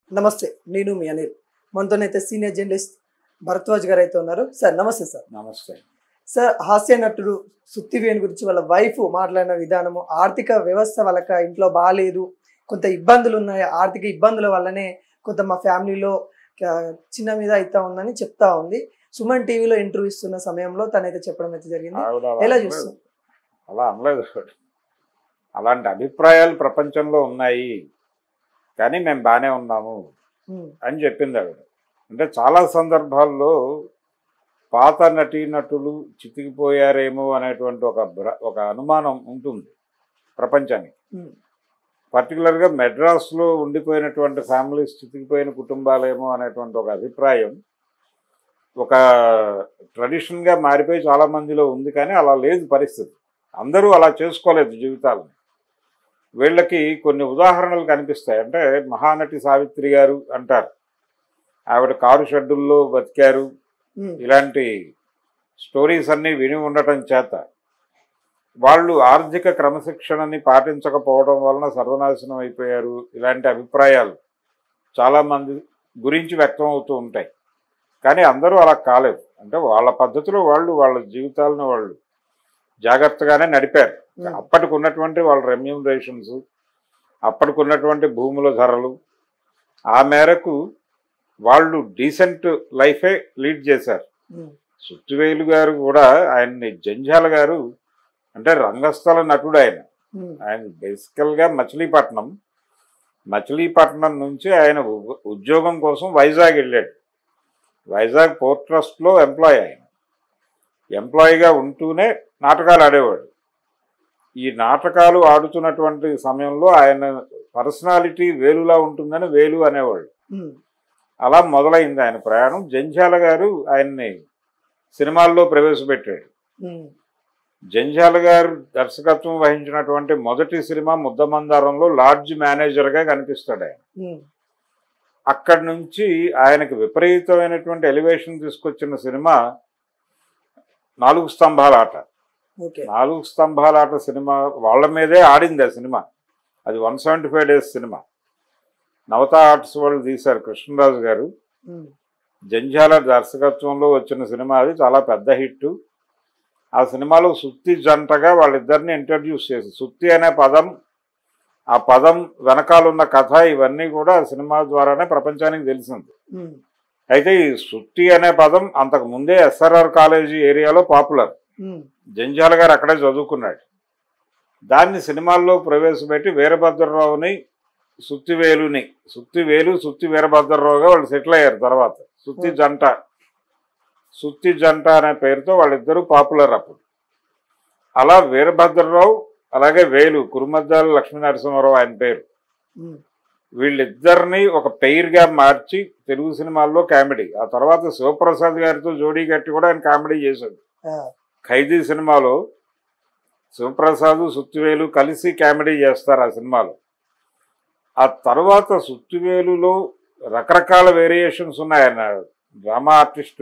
నమస్తే నేను మీ అనిల్ మనతోనైతే సీనియర్ జర్నలిస్ట్ భరద్వాజ్ గారు అయితే ఉన్నారు సార్ నమస్తే సార్ నమస్తే సార్ హాస్య నటుడు సుత్తివేణి గురించి వాళ్ళ వైఫ్ మాట్లాడిన విధానము ఆర్థిక వ్యవస్థ వాళ్ళకి ఇంట్లో బాగాలేదు కొంత ఇబ్బందులు ఉన్నాయి ఆర్థిక ఇబ్బందుల వల్లనే కొంత మా ఫ్యామిలీలో ఆ, చిన్న మీద అవుతా ఉందని చెప్తా ఉంది సుమన్ టీవీలో ఇంటర్వ్యూ ఇస్తున్న సమయంలో తనైతే చెప్పడం అయితే జరిగింది ఆవిడ అలా ఎలా అనలేదు. చూస్తుంది అలా అనలేదు ఆవిడ. అలాంటి అభిప్రాయాలు ప్రపంచంలో ఉన్నాయి కానీ మేము బాగానే ఉన్నాము ఉమ్, అని చెప్పింది ఆవిడ అంటే చాలా సందర్భాల్లో పాత నటీనటులు చితికిపోయారేమో అనేటువంటి ఒక భ్ర- ఒక అనుమానం ఉంటుంది ప్రపంచానికి ఉమ్, పర్టికులర్గా మెడ్రాస్లో ఉండిపోయినటువంటి ఫ్యామిలీస్ చితికిపోయిన కుటుంబాలేమో అనేటువంటి ఒక అభిప్రాయం ఒక ట్రెడిషన్గా మారిపోయి చాలా మందిలో ఉంది కానీ అలా లేదు పరిస్థితి అందరూ అలా చేసుకోలేదు జీవితాలను వీళ్ళకి కొన్ని ఉదాహరణలు కనిపిస్తాయి అంటే మహానటి సావిత్రి గారు అంటారు ఆవిడ కారు షెడ్యూల్లో బతికారు ఉమ్, ఇలాంటి స్టోరీస్ అన్నీ విని ఉండటం చేత వాళ్ళు ఆర్థిక క్రమశిక్షణని పాటించకపోవడం వలన సర్వనాశనం అయిపోయారు ఇలాంటి అభిప్రాయాలు చాలామంది గురించి వ్యక్తం అవుతూ ఉంటాయి కానీ అందరూ అలా కాలేదు అంటే వాళ్ళ పద్ధతిలో వాళ్ళు వాళ్ళ జీవితాలను వాళ్ళు జాగ్రత్తగానే నడిపారు ఉమ్, అప్పటికి ఉన్నటువంటి వాళ్ళ రెమ్యూనరేషన్స్ అప్పటికి ఉన్నటువంటి భూముల ధరలు ఆ మేరకు వాళ్ళు డీసెంట్ లైఫే లీడ్ చేశారు ఉమ్, సుత్తివేలు గారు కూడా ఆయన్ని జంజాల గారు అంటే రంగస్థల నటుడు ఆయన ఉమ్, ఆయన బేసికల్గా మచిలీపట్నం మచిలీపట్నం నుంచి ఆయన ఉ- ఉద్యోగం కోసం వైజాగ్ వెళ్ళాడు వైజాగ్ పోర్ట్ ట్రస్ట్లో ఎంప్లాయ్ ఆయన ఎంప్లాయీగా ఉంటూనే నాటకాలు ఆడేవాడు ఈ నాటకాలు ఆడుతున్నటువంటి సమయంలో ఆయన పర్సనాలిటీ వేలులా ఉంటుందని వేలు అనేవాళ్ళు ఉమ్, అలా మొదలైంది ఆయన ప్రయాణం జంజాల గారు ఆయన్ని సినిమాల్లో ప్రవేశపెట్టాడు ఉమ్, జంజాల గారు దర్శకత్వం వహించినటువంటి మొదటి సినిమా ముద్దమందారంలో లాడ్జ్ మేనేజర్గా కనిపిస్తాడు ఆయన ఉమ్, అక్కడి నుంచి ఆయనకు విపరీతమైనటువంటి ఎలివేషన్ తీసుకొచ్చిన సినిమా నాలుగు స్తంభాల ఆట ఓకే నాలుగు స్తంభాల ఆట సినిమా వాళ్ళ మీదే ఆడింది ఆ సినిమా అది వన్ సెవెంటీ ఫైవ్ డేస్ సినిమా నవతా ఆర్ట్స్ వాళ్ళు తీశారు కృష్ణరాజు గారు ఉమ్, జంజాల దర్శకత్వంలో వచ్చిన సినిమా అది చాలా పెద్ద హిట్ ఆ సినిమాలో సుత్తి జంటగా వాళ్ళిద్దరిని ఇంట్రడ్యూస్ చేసి సుత్తి అనే పదం ఆ పదం వెనకాలన్న కథ ఇవన్నీ కూడా ఆ సినిమా ద్వారానే ప్రపంచానికి తెలిసింది ఉమ్, అయితే ఈ సుత్తి అనే పదం అంతకు ముందే ఎస్ఆర్ఆర్ కాలేజీ ఏరియాలో పాపులర్ ఉమ్, జంజాల గారు అక్కడే చదువుకున్నాడు దాన్ని సినిమాల్లో ప్రవేశపెట్టి వీరభద్రరావుని సుత్తివేలుని సుత్తివేలు సుత్తి వీరభద్రరావుగా వాళ్ళు సెటిల్ అయ్యారు తర్వాత సుత్తి జంట సుత్తి జంట అనే పేరుతో వాళ్ళిద్దరూ పాపులర్ అప్పుడు అలా వీరభద్రరావు అలాగే వేలు కురుమద్దాల లక్ష్మీనరసింహారావు ఆయన పేరు ఉమ్, వీళ్ళిద్దరిని ఒక పెయిర్గా మార్చి తెలుగు సినిమాల్లో కామెడీ ఆ తర్వాత శివప్రసాద్ గారితో జోడీ కట్టి కూడా ఆయన కామెడీ చేశాడు ఆ, ఖైదీ సినిమాలో శివప్రసాద్ సుత్తివేలు కలిసి కామెడీ చేస్తారు ఆ సినిమాలో ఆ తర్వాత సుత్తివేలులో రకరకాల వేరియేషన్స్ ఉన్నాయి ఆయన డ్రామా ఆర్టిస్టు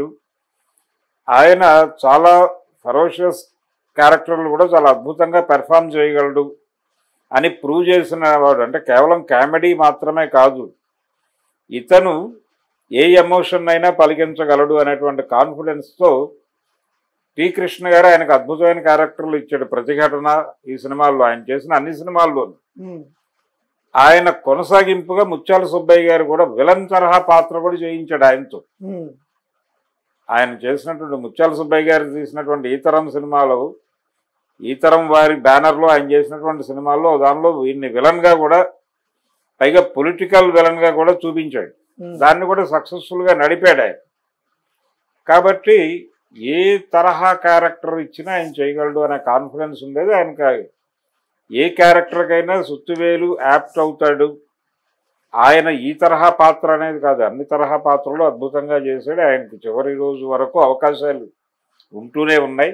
ఆయన చాలా ఫరోషియస్ క్యారెక్టర్లు కూడా చాలా అద్భుతంగా పెర్ఫామ్ చేయగలడు అని ప్రూవ్ చేసిన వాడు అంటే కేవలం కామెడీ మాత్రమే కాదు ఇతను ఏ ఎమోషన్ అయినా పలికించగలడు అనేటువంటి కాన్ఫిడెన్స్తో టి కృష్ణ గారు ఆయనకు అద్భుతమైన క్యారెక్టర్లు ఇచ్చాడు ప్రతిఘటన ఈ సినిమాల్లో ఆయన చేసిన అన్ని సినిమాల్లోనూ ఉమ్, ఆయన కొనసాగింపుగా ముత్యాల సుబ్బయ్య గారు కూడా విలన్ తరహా పాత్ర కూడా చేయించాడు ఆయనతో ఉమ్, ఆయన చేసినటువంటి ముత్యాల సుబ్బయ్య గారు తీసినటువంటి ఈ తరం సినిమాలో ఈ తరం వారి బ్యానర్లో ఆయన చేసినటువంటి సినిమాల్లో దానిలో వీడిని విలన్గా కూడా పైగా పొలిటికల్ విలన్గా కూడా చూపించాడు ఉమ్, దాన్ని కూడా సక్సెస్ఫుల్గా నడిపాడు ఆయన కాబట్టి ఏ తరహా క్యారెక్టర్ ఇచ్చినా ఆయన చేయగలడు అనే కాన్ఫిడెన్స్ ఉండేది ఆయనకి ఏ క్యారెక్టర్కైనా సుత్తివేలు యాప్ట్ అవుతాడు ఆయన ఈ తరహా పాత్ర అనేది కాదు అన్ని తరహా పాత్రలు అద్భుతంగా చేశాడు ఆయనకి చివరి రోజు వరకు అవకాశాలు ఉంటూనే ఉన్నాయి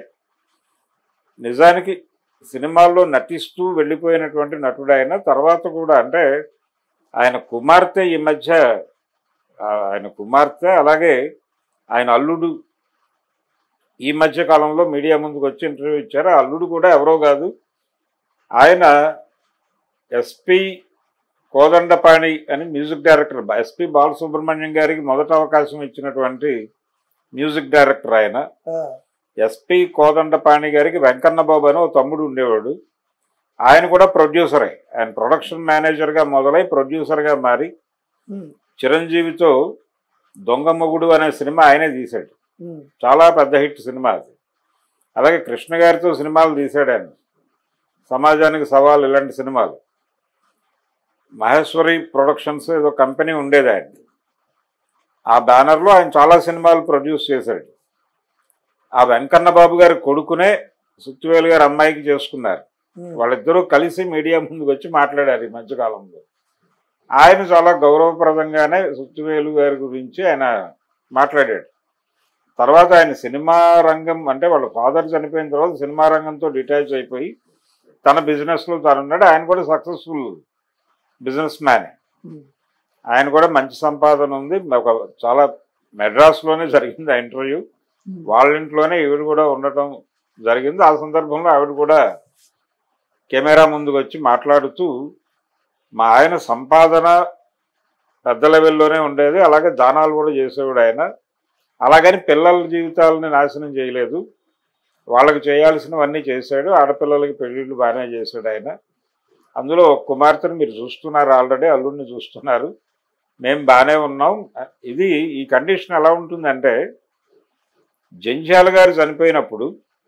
నిజానికి సినిమాల్లో నటిస్తూ వెళ్ళిపోయినటువంటి నటుడు ఆయన తర్వాత కూడా అంటే ఆయన కుమార్తె ఈ మధ్య ఆ, ఆయన కుమార్తె అలాగే ఆయన అల్లుడు ఈ మధ్య కాలంలో మీడియా ముందుకు వచ్చి ఇంటర్వ్యూ ఇచ్చారు ఆ అల్లుడు కూడా ఎవరో కాదు ఆయన ఎస్పీ కోదండపాణి అని మ్యూజిక్ డైరెక్టర్ ఎస్పి బాలసుబ్రహ్మణ్యం గారికి మొదట అవకాశం ఇచ్చినటువంటి మ్యూజిక్ డైరెక్టర్ ఆయన ఆ, ఎస్పి కోదండపాణి గారికి వెంకన్న బాబు అని ఓ తమ్ముడు ఉండేవాడు ఆయన కూడా ప్రొడ్యూసరే ఆయన ప్రొడక్షన్ మేనేజర్గా మొదలై ప్రొడ్యూసర్గా మారి ఉమ్, చిరంజీవితో దొంగ మొగుడు అనే సినిమా ఆయనే తీశాడు ఉమ్, చాలా పెద్ద హిట్ సినిమా అది అలాగే కృష్ణ గారితో సినిమాలు తీశాడు ఆయన సమాజానికి సవాల్ ఇలాంటి సినిమాలు మహేశ్వరి ప్రొడక్షన్స్ ఏదో కంపెనీ ఉండేది ఆయన ఆ బ్యానర్లో ఆయన చాలా సినిమాలు ప్రొడ్యూస్ చేశాడు ఆ వెంకన్న బాబు గారి కొడుకునే సుత్తివేలు గారి అమ్మాయికి చేసుకున్నారు ఉమ్, వాళ్ళిద్దరూ కలిసి మీడియా ముందుకు వచ్చి మాట్లాడారు ఈ మధ్యకాలంలో ఆయన చాలా గౌరవప్రదంగానే సుత్తివేలు గారి గురించి ఆయన మాట్లాడాడు తర్వాత ఆయన సినిమా రంగం అంటే వాళ్ళ ఫాదర్ చనిపోయిన తర్వాత సినిమా రంగంతో డిటాచ్ అయిపోయి తన బిజినెస్లో తాను ఉన్నాడు ఆయన కూడా సక్సెస్ఫుల్ బిజినెస్ మ్యాన్ ఉమ్, ఆయన కూడా మంచి సంపాదన ఉంది ఒక చాలా మెడ్రాస్లోనే జరిగింది ఆ ఇంటర్వ్యూ ఉమ్, వాళ్ళ ఇంట్లోనే ఈవిడ కూడా ఉండటం జరిగింది ఆ సందర్భంలో ఆవిడ కూడా కెమెరా ముందుకు వచ్చి మాట్లాడుతూ మా ఆయన సంపాదన పెద్ద లెవెల్లోనే ఉండేది అలాగే దానాలు కూడా చేసేవాడు ఆయన అలాగని పిల్లల జీవితాలని నాశనం చేయలేదు వాళ్ళకి చేయాల్సినవన్నీ చేశాడు ఆడపిల్లలకి పెళ్ళిళ్ళు బాగానే చేశాడు ఆయన అందులో ఒక కుమార్తెను మీరు చూస్తున్నారు ఆల్రెడీ అల్లుడిని చూస్తున్నారు మేము బాగానే ఉన్నాం ఇది ఈ కండిషన్ ఎలా ఉంటుందంటే జంధ్యాల గారు చనిపోయినప్పుడు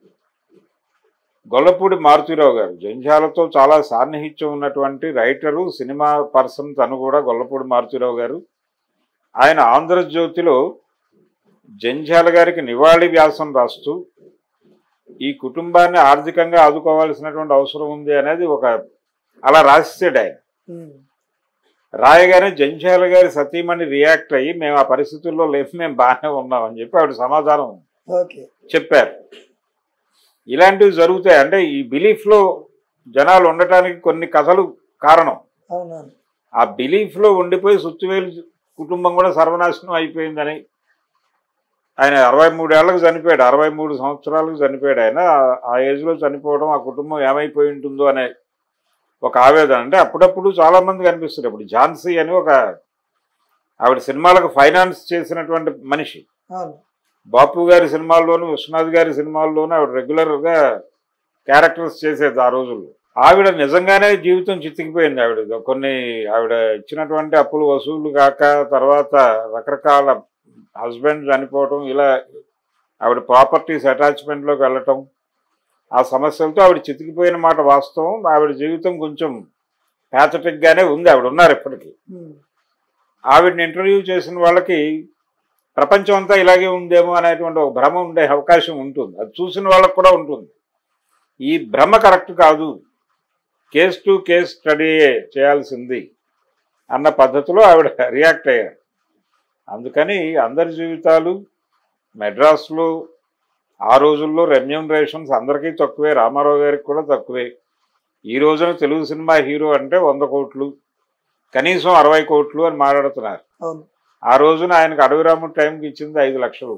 గొల్లపూడి మారుతిరావు గారు జంధ్యాలతో చాలా సాన్నిహిత్యం ఉన్నటువంటి రైటరు సినిమా పర్సన్ తను కూడా గొల్లపూడి మారుతిరావు గారు ఆయన ఆంధ్రజ్యోతిలో జంధ్యాల గారికి నివాళి వ్యాసం రాస్తూ ఈ కుటుంబాన్ని ఆర్థికంగా ఆదుకోవాల్సినటువంటి అవసరం ఉంది అనేది ఒక అలా రాసేసాడు ఆయన ఉమ్, రాయగానే జంధ్యాల గారి సతీమణి రియాక్ట్ అయ్యి మేము ఆ పరిస్థితుల్లో లేదు మేము బాగానే ఉన్నాం అని చెప్పి ఆవిడ సమాధానం ఓకే చెప్పారు ఇలాంటివి జరుగుతాయి అంటే ఈ బిలీఫ్లో జనాలు ఉండటానికి కొన్ని కథలు కారణం అవునవును ఆ బిలీఫ్లో ఉండిపోయి సుత్తివేలు కుటుంబం కూడా సర్వనాశనం అయిపోయిందని ఆయన అరవై మూడేళ్లకు చనిపోయాడు అరవై మూడు సంవత్సరాలకు చనిపోయాడు ఆయన ఆ- ఆ ఏజ్లో చనిపోవడం ఆ కుటుంబం ఏమైపోయి ఉంటుందో అనే ఒక ఆవేదన అంటే అప్పుడప్పుడు చాలా మంది కనిపిస్తారు ఇప్పుడు ఝాన్సీ అని ఒక ఆవిడ సినిమాలకు ఫైనాన్స్ చేసినటువంటి మనిషి అవును బాపు గారి సినిమాల్లోనూ విశ్వనాథ్ గారి సినిమాల్లోనూ ఆవిడ రెగ్యులర్గా క్యారెక్టర్స్ చేసేది ఆ రోజుల్లో ఆవిడ నిజంగానే జీవితం చితికిపోయింది ఆవిడ కొన్ని ఆవిడ ఇచ్చినటువంటి అప్పులు వసూలు కాక తర్వాత రకరకాల హస్బెండ్ చనిపోవటం ఇలా ఆవిడ ప్రాపర్టీస్ అటాచ్మెంట్లోకి వెళ్ళటం ఆ సమస్యలతో ఆవిడ చితికిపోయిన మాట వాస్తవం ఆవిడ జీవితం కొంచెం ప్యాథటిక్గానే ఉంది ఆవిడ ఉన్నారు ఇప్పటికీ ఉమ్, ఆవిడని ఇంటర్వ్యూ చేసిన వాళ్ళకి ప్రపంచం అంతా ఇలాగే ఉందేమో అనేటువంటి ఒక భ్రమ ఉండే అవకాశం ఉంటుంది అది చూసిన వాళ్ళకి కూడా ఉంటుంది ఈ భ్రమ కరెక్ట్ కాదు కేస్ టు కేస్ స్టడీ చేయాల్సింది అన్న పద్ధతిలో ఆవిడ రియాక్ట్ అయ్యారు అందుకని అందరి జీవితాలు మెడ్రాస్లో ఆ రోజుల్లో రెమ్యూనరేషన్స్ అందరికీ తక్కువే రామారావు గారికి కూడా తక్కువే ఈ రోజున తెలుగు సినిమా హీరో అంటే వంద కోట్లు కనీసం అరవై కోట్లు అని మాట్లాడుతున్నారు అవును ఆ రోజున ఆయనకు అడవిరాముడు టైంకి ఇచ్చింది ఐదు లక్షలు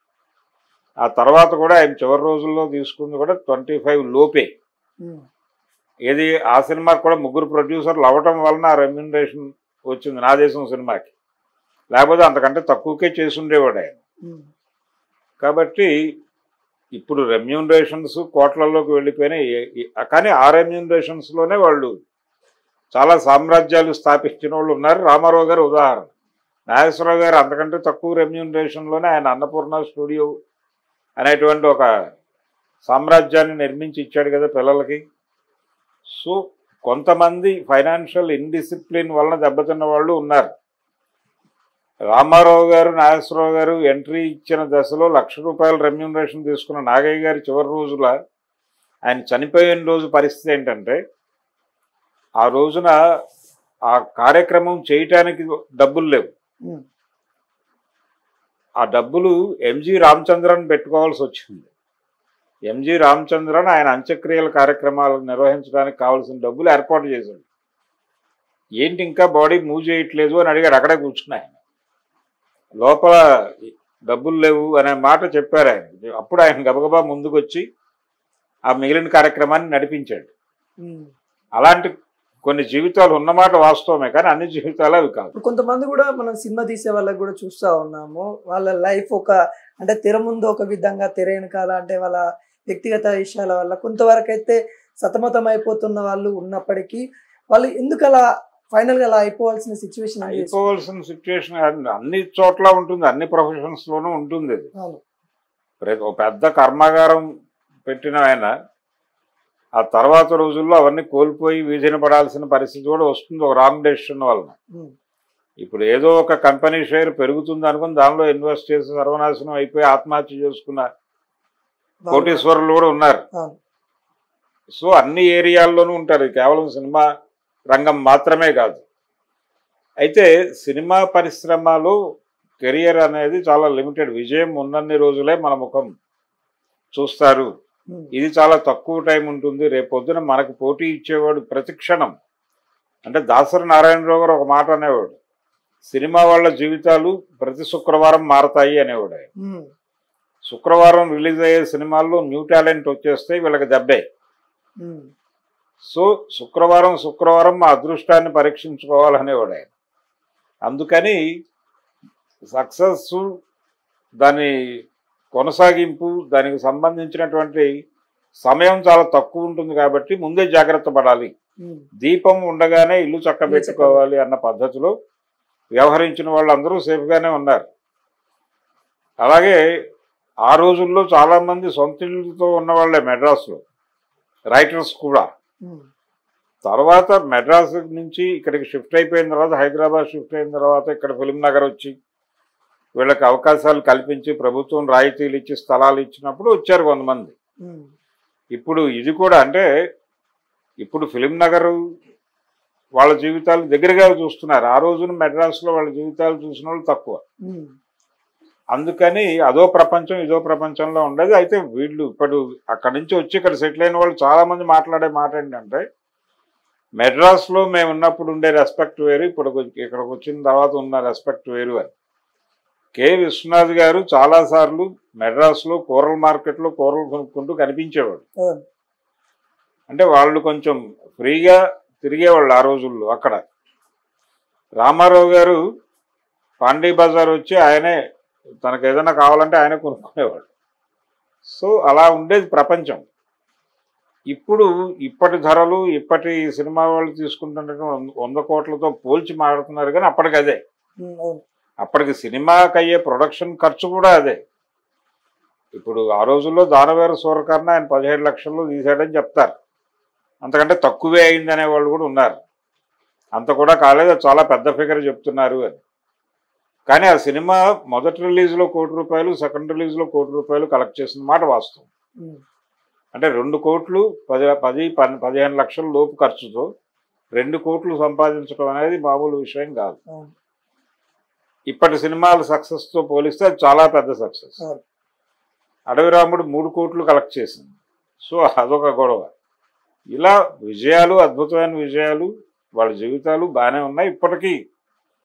ఆ తర్వాత కూడా ఆయన చివరి రోజుల్లో తీసుకుంది కూడా ట్వంటీ ఫైవ్ లోపే ఉమ్, ఏది ఆ సినిమాకి కూడా ముగ్గురు ప్రొడ్యూసర్లు అవ్వటం వలన ఆ రెమ్యూనరేషన్ వచ్చింది నా దేశం సినిమాకి లేకపోతే అంతకంటే తక్కువకే చేసి ఉండేవాడు ఆయన ఉమ్, కాబట్టి ఇప్పుడు రెమ్యూనరేషన్స్ కోట్లలోకి వెళ్ళిపోయినాయి ఏ- ఏ- కానీ ఆ రెమ్యూనరేషన్స్లోనే వాళ్ళు చాలా సామ్రాజ్యాలు స్థాపించిన వాళ్ళు ఉన్నారు రామారావు గారు ఉదాహరణ నాగేశ్వరరావు గారు అంతకంటే తక్కువ రెమ్యూనరేషన్లోనే ఆయన అన్నపూర్ణ స్టూడియో అనేటువంటి ఒక సామ్రాజ్యాన్ని నిర్మించి ఇచ్చాడు కదా పిల్లలకి సో కొంతమంది ఫైనాన్షియల్ ఇండిసిప్లిన్ వలన దెబ్బతిన్న వాళ్ళు ఉన్నారు రామారావు గారు నాగేశ్వరరావు గారు ఎంట్రీ ఇచ్చిన దశలో లక్ష రూపాయల రెమ్యూనరేషన్ తీసుకున్న నాగయ్య గారి చివరి రోజుల ఆయన చనిపోయిన రోజు పరిస్థితి ఏంటంటే ఆ రోజున ఆ కార్యక్రమం చేయటానికి డబ్బులు లేవు ఉమ్, ఆ డబ్బులు ఎంజి రామచంద్రన్ పెట్టుకోవాల్సి వచ్చింది ఎంజి రామచంద్రన్ ఆయన అంత్యక్రియల కార్యక్రమాలు నిర్వహించడానికి కావాల్సిన డబ్బులు ఏర్పాటు చేశాడు ఏంటి ఇంకా బాడీ మూవ్ చేయట్లేదు అని అడిగాడు అక్కడే కూర్చుని ఆయన లోపల డబ్బులు లేవు అనే మాట చెప్పారు ఆయన అప్పుడు ఆయన గబగబా ముందుకు వచ్చి ఆ మిగిలిన కార్యక్రమాన్ని నడిపించాడు ఉమ్, అలాంటి కొన్ని జీవితాలు ఉన్నమాట వాస్తవమే కానీ అన్ని జీవితాలు అవి కాదు ఇప్పుడు కొంతమంది కూడా మనం సినిమా తీసే వాళ్ళకి కూడా చూస్తా ఉన్నాము వాళ్ళ లైఫ్ ఒక అంటే తెర ముందు ఒక విధంగా తెర వెనకాల అంటే వాళ్ళ వ్యక్తిగత విషయాల వల్ల కొంతవరకు అయితే సతమతం అయిపోతున్న వాళ్ళు ఉన్నప్పటికీ వాళ్ళు ఎందుకు అలా ఫైనల్ గా అలా అయిపోవాల్సిన సిచ్యువేషన్ అయిపోవలసిన సిచ్యువేషన్ అన్ని చోట్ల ఉంటుంది అన్ని ప్రొఫెషన్స్ లోనూ ఉంటుంది అది అవును ప్రతి ఒక పెద్ద కర్మాగారం పెట్టిన ఆయన ఆ తర్వాత రోజుల్లో అవన్నీ కోల్పోయి వీధిన పడాల్సిన పరిస్థితి కూడా వస్తుంది ఒక రాంగ్ డెసిషన్ వలన ఉమ్, ఇప్పుడు ఏదో ఒక కంపెనీ షేర్ పెరుగుతుంది అనుకుని దానిలో ఇన్వెస్ట్ చేసి సర్వనాశనం అయిపోయి ఆత్మహత్య చేసుకున్న వాళ్ళు- కోటీశ్వరులు కూడా ఉన్నారు అవును సో అన్ని ఏరియాల్లోనూ ఉంటారు ఇది కేవలం సినిమా రంగం మాత్రమే కాదు అయితే సినిమా పరిశ్రమలో కెరియర్ అనేది చాలా లిమిటెడ్ విజయం ఉన్నన్ని రోజులే మన ముఖం చూస్తారు ఉమ్, ఇది చాలా తక్కువ టైం ఉంటుంది రేపు పొద్దున మనకు పోటీ ఇచ్చేవాడు ప్రతి క్షణం అంటే దాసరి నారాయణరావు గారు ఒక మాట అనేవాడు సినిమా వాళ్ళ జీవితాలు ప్రతి శుక్రవారం మారతాయి అనేవాడు ఆయన. ఉమ్, శుక్రవారం రిలీజ్ అయ్యే సినిమాల్లో న్యూ టాలెంట్ వచ్చేస్తే వీళ్ళకి దెబ్బే ఉమ్, సో శుక్రవారం శుక్రవారం మా అదృష్టాన్ని పరీక్షించుకోవాలనేవాడు ఆయన అందుకని సక్సెస్ దాని కొనసాగింపు దానికి సంబంధించినటువంటి సమయం చాలా తక్కువ ఉంటుంది కాబట్టి ముందే జాగ్రత్త పడాలి ఉమ్, దీపం ఉండగానే ఇల్లు చక్కబెట్టుకోవాలి అన్న పద్ధతిలో వ్యవహరించిన వాళ్ళందరూ సేఫ్గానే ఉన్నారు అలాగే ఆ రోజుల్లో చాలామంది సొంత ఇళ్ళతో ఉన్నవాళ్ళే మెడ్రాస్లో రైటర్స్ కూడా ఉమ్, తర్వాత మెడ్రాస్ నుంచి ఇక్కడికి షిఫ్ట్ అయిపోయిన తర్వాత హైదరాబాద్ షిఫ్ట్ అయిన తర్వాత ఇక్కడ ఫిలిం నగర్ వచ్చి వీళ్ళకి అవకాశాలు కల్పించి ప్రభుత్వం రాయితీలు ఇచ్చి స్థలాలు ఇచ్చినప్పుడు వచ్చారు కొంతమంది ఉమ్, ఇప్పుడు ఇది కూడా అంటే ఇప్పుడు ఫిలిం నగర్ వాళ్ళ జీవితాలు దగ్గరగా చూస్తున్నారు ఆ రోజున మెడ్రాస్లో వాళ్ళ జీవితాలు చూసిన వాళ్ళు తక్కువ ఉమ్, అందుకని అదో ప్రపంచం ఇదో ప్రపంచంలో ఉండేది అయితే వీళ్ళు ఇప్పుడు అక్కడి నుంచి వచ్చి ఇక్కడ సెటిల్ అయిన వాళ్ళు చాలా మంది మాట్లాడే మాట ఏంటంటే మెడ్రాస్లో మేము ఉన్నప్పుడు ఉండే రెస్పెక్ట్ వేరు ఇప్పుడు ఇక్కడికి వచ్చిన తర్వాత ఉన్న రెస్పెక్ట్ వేరు అని కె విశ్వనాథ్ గారు చాలాసార్లు మెడ్రాస్లో కూరల మార్కెట్లో కూరలు కొనుక్కుంటూ కనిపించేవాడు అవును అంటే వాళ్ళు కొంచెం ఫ్రీగా తిరిగేవాళ్ళు ఆ రోజుల్లో అక్కడ రామారావు గారు పాండీ బజార్ వచ్చి ఆయనే తనకు ఏదైనా కావాలంటే ఆయనే కొనుక్కునేవాడు సో అలా ఉండేది ప్రపంచం ఇప్పుడు ఇప్పటి ధరలు ఇప్పటి సినిమా వాళ్ళు తీసుకుంటున్నటువంటి వంద- వంద కోట్లతో పోల్చి మాడుతున్నారు కానీ అప్పటికి అదే ఉమ్, అవును అప్పటికి సినిమాకి అయ్యే ప్రొడక్షన్ ఖర్చు కూడా అదే ఇప్పుడు ఆ రోజుల్లో దానవేర సూరకర్ణ ఆయన పదిహేడు లక్షల్లో తీసాడని చెప్తారు అంతకంటే తక్కువే అయింది అనే వాళ్ళు కూడా ఉన్నారు అంత కూడా కాలేదు అది చాలా పెద్ద ఫిగర్ చెప్తున్నారు అని కానీ ఆ సినిమా మొదటి రిలీజ్లో కోటి రూపాయలు సెకండ్ రిలీజ్లో కోటి రూపాయలు కలెక్ట్ చేసిన మాట వాస్తవం ఉమ్, అంటే రెండు కోట్లు పది పది పన్ పదిహేను లక్షల లోపు ఖర్చుతో రెండు కోట్లు సంపాదించడం అనేది మామూలు విషయం కాదు అవును ఇప్పటి సినిమాల సక్సెస్తో పోలిస్తే అది చాలా పెద్ద సక్సెస్ అవును. అడవి రాముడు మూడు కోట్లు కలెక్ట్ చేసింది సో అదొక గొడవ ఇలా విజయాలు అద్భుతమైన విజయాలు వాళ్ళ జీవితాలు బాగానే ఉన్నాయి ఇప్పటికీ